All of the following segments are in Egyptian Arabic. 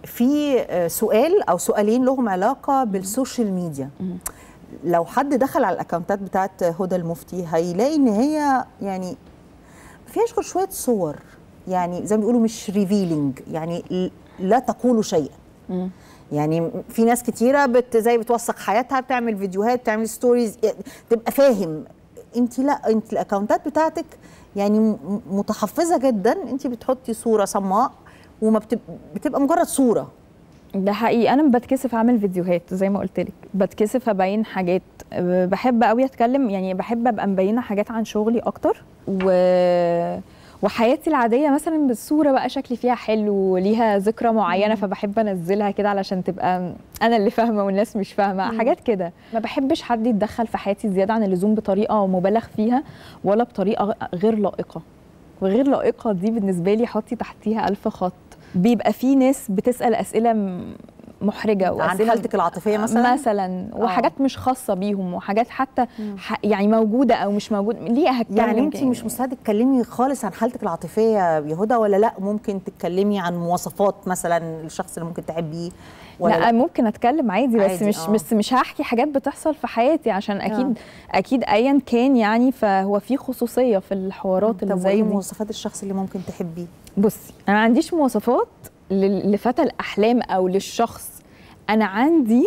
في آه، سؤال او سؤالين لهم علاقه بالسوشيال ميديا لو حد دخل على الاكونتات بتاعت هدى المفتي هيلاقي ان هي يعني ما فيهاش غير شويه صور يعني زي ما بيقولوا مش ريفيلينج يعني ل- لا تقول شيئا يعني في ناس كتيره بت زي بتوثق حياتها بتعمل فيديوهات بتعمل ستوريز يعني تبقى فاهم انت لا انت الاكونتات بتاعتك يعني م- متحفظه جدا انت بتحطي صوره صماء وما بتبقى, بتبقى مجرد صوره ده حقيقي انا بتكسف اعمل فيديوهات زي ما قلت لك بتكسف ابين حاجات أه، بحب قوي اتكلم يعني بحب ابقى مبينه حاجات عن شغلي اكتر و وحياتي العاديه مثلا بالصوره بقى شكلي فيها حلو وليها ذكرى معينه فبحب انزلها كده علشان تبقى انا اللي فاهمه والناس مش فاهمه حاجات كده ما بحبش حد يتدخل في حياتي زياده عن اللزوم بطريقه مبالغ فيها ولا بطريقه غير لائقه وغير لائقه دي بالنسبه لي حطي تحتيها ألف خط بيبقى في ناس بتسال اسئله م- محرجه عن وأسئلة- حالتك العاطفيه مثلا مثلا وحاجات مش خاصه بيهم وحاجات حتى ح... يعني موجوده او مش موجوده ليه هتكلم يعني انت كده؟ مش مستعده تتكلمي خالص عن حالتك العاطفيه يا هدى ولا لا ممكن تتكلمي عن مواصفات مثلا الشخص اللي ممكن تحبيه ولا لا, لا, ممكن اتكلم عادي بس عادي، مش آه. بس مش هحكي حاجات بتحصل في حياتي عشان اكيد اكيد ايا كان يعني فهو في خصوصيه في الحوارات اللي طب زي وايه دي مواصفات الشخص اللي ممكن تحبيه بصي انا ما عنديش مواصفات لل- لفتى الاحلام او للشخص انا عندي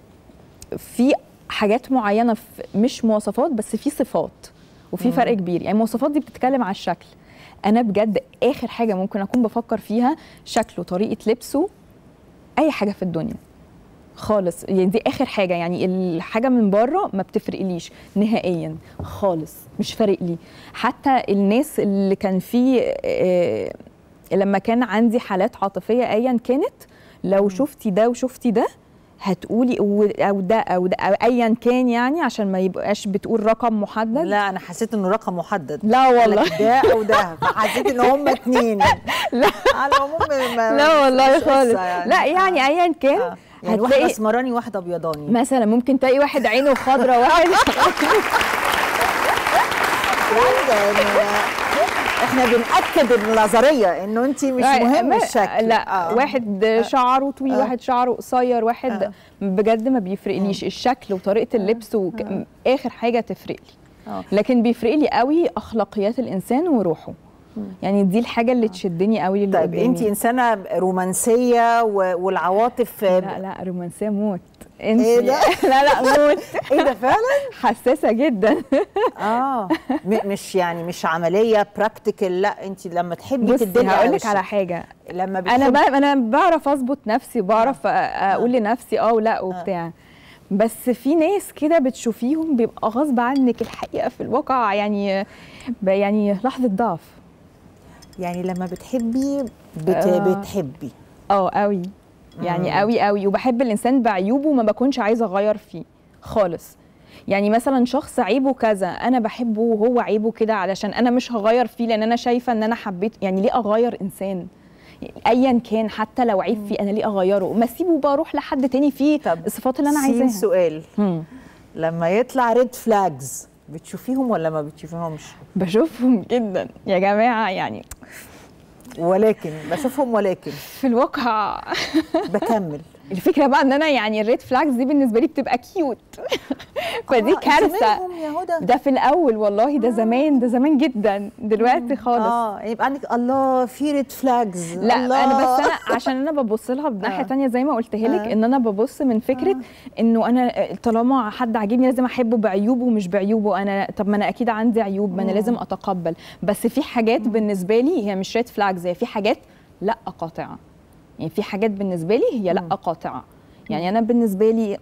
في حاجات معينه في مش مواصفات بس في صفات وفي فرق كبير يعني المواصفات دي بتتكلم على الشكل انا بجد اخر حاجه ممكن اكون بفكر فيها شكله طريقه لبسه اي حاجه في الدنيا خالص يعني دي اخر حاجه يعني الحاجه من بره ما بتفرقليش نهائيا خالص مش فارق لي حتى الناس اللي كان في آه، لما كان عندي حالات عاطفيه ايا كانت لو شفتي ده وشفتي ده هتقولي و- او ده او ده أو ايا كان يعني عشان ما يبقاش بتقول رقم محدد لا انا حسيت انه رقم محدد لا والله لك ده او ده فحسيت ان هم اتنين لا. على العموم ما- لا والله مش قصة خالص لا يعني ايا كان آه. يعني واحد هتلاقي اسمراني واحده ابيضاني مثلا ممكن تلاقي واحد عينه خضراء واحد يعني احنا بنأكد النظريه انه انت مش مهم ما- الشكل لا آه. واحد شعره طويل آه. واحد شعره قصير واحد آه. بجد ما بيفرقليش الشكل وطريقه اللبس وك... اخر حاجه تفرق لي آه. لكن بيفرق لي قوي اخلاقيات الانسان وروحه يعني دي الحاجه اللي تشدني قوي اللي طيب قدامي. انت انسانه رومانسيه و- والعواطف لا لا رومانسيه موت انت إيه ده؟ لا لا موت ايه ده فعلا حساسه جدا اه م- مش يعني مش عمليه براكتيكال لا انت لما تحبي بصي تدلي هقول لك وشك. على حاجه لما انا بتحبي بقى انا بعرف اظبط نفسي وبعرف أ- اقول لنفسي اه ولا وبتاع بس في ناس كده بتشوفيهم بيبقى غصب عنك الحقيقه في الواقع يعني ب- يعني لحظه ضعف يعني لما بتحبي بت... آه. بتحبي اه قوي يعني قوي قوي وبحب الانسان بعيوبه وما بكونش عايزه اغير فيه خالص يعني مثلا شخص عيبه كذا انا بحبه وهو عيبه كده علشان انا مش هغير فيه لان انا شايفه ان انا حبيت يعني ليه اغير انسان ايا كان حتى لو عيب فيه انا ليه اغيره ما اسيبه بقى اروح لحد تاني فيه طب الصفات اللي انا سين عايزاها سؤال مم. لما يطلع ريد فلاجز بتشوفيهم ولا ما بتشوفيهمش بشوفهم جدا يا جماعه يعني ولكن بشوفهم ولكن في الواقع بكمل الفكره بقى ان انا يعني الريد فلاجز دي بالنسبه لي بتبقى كيوت فدي آه، أنت كارثه منهم يا هدى ده في الاول والله ده زمان ده زمان جدا دلوقتي خالص اه يبقى عندك الله في ريد فلاجز لا الله. انا بس انا عشان انا ببص لها بناحيه آه. تانية زي ما قلت لك آه. ان انا ببص من فكره انه انا طالما حد عاجبني لازم احبه بعيوبه ومش بعيوبه انا طب ما انا اكيد عندي عيوب ما انا لازم اتقبل بس في حاجات بالنسبه لي هي مش ريد فلاجز هي في حاجات لا قاطعه يعني في حاجات بالنسبه لي هي لا قاطعه يعني انا بالنسبه لي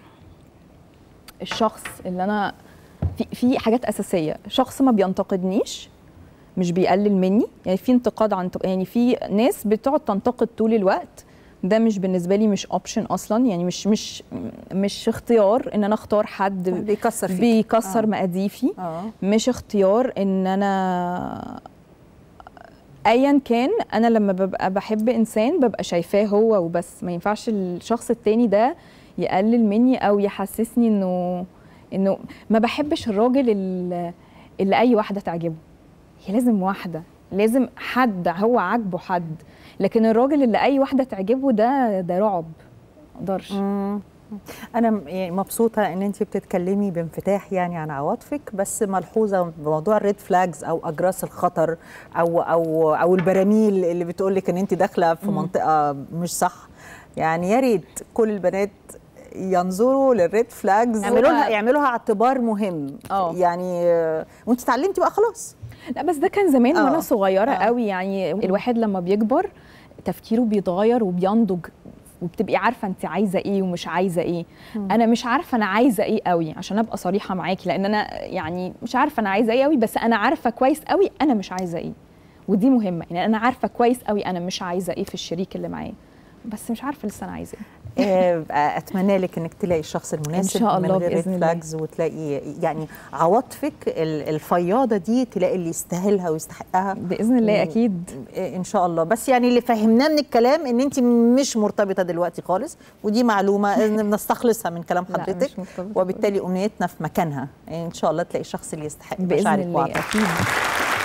الشخص اللي انا في في حاجات اساسيه شخص ما بينتقدنيش مش بيقلل مني يعني في انتقاد عن يعني في ناس بتقعد تنتقد طول الوقت ده مش بالنسبه لي مش اوبشن اصلا يعني مش مش مش اختيار ان انا اختار حد بيكسر فيك بيكسر آه. مقاديفي اه مش اختيار ان انا ايا كان انا لما ببقى بحب انسان ببقى شايفاه هو وبس ما ينفعش الشخص التاني ده يقلل مني او يحسسني انه انه ما بحبش الراجل اللي, اللي اي واحده تعجبه هي لازم واحده لازم حد هو عاجبه حد لكن الراجل اللي اي واحده تعجبه ده ده رعب مقدرش انا م- يعني مبسوطه ان انت بتتكلمي بانفتاح يعني عن عواطفك بس ملحوظه بموضوع الريد فلاجز او اجراس الخطر او او او البراميل اللي بتقول لك ان انت داخله في منطقه مش صح يعني يا ريت كل البنات ينظروا للريد فلاجز يعملوا لها يعملوها اعتبار مهم آه. يعني آه، وانت اتعلمتي بقى خلاص لا بس ده كان زمان آه. وانا صغيره آه. قوي يعني الواحد لما بيكبر تفكيره بيتغير وبينضج وبتبقي عارفه انت عايزه ايه ومش عايزه ايه انا مش عارفه انا عايزه ايه قوي عشان ابقى صريحه معاكي لان انا يعني مش عارفه انا عايزه ايه قوي بس انا عارفه كويس قوي انا مش عايزه ايه ودي مهمه يعني انا عارفه كويس قوي انا مش عايزه ايه في الشريك اللي معايا بس مش عارفه لسه انا عايزه ايه آه، اتمنى لك انك تلاقي الشخص المناسب إن شاء الله من غير بإذن red الله. flags وتلاقي يعني عواطفك ال- الفياضه دي تلاقي اللي يستاهلها ويستحقها باذن الله مم. اكيد ان شاء الله بس يعني اللي فهمناه من الكلام ان انت مش مرتبطه دلوقتي خالص ودي معلومه إن بنستخلصها من كلام لا، مش حضرتك مرتبطة وبالتالي امنيتنا في مكانها ان شاء الله تلاقي الشخص اللي يستحق باذن مشاعرك الله وعطائك اكيد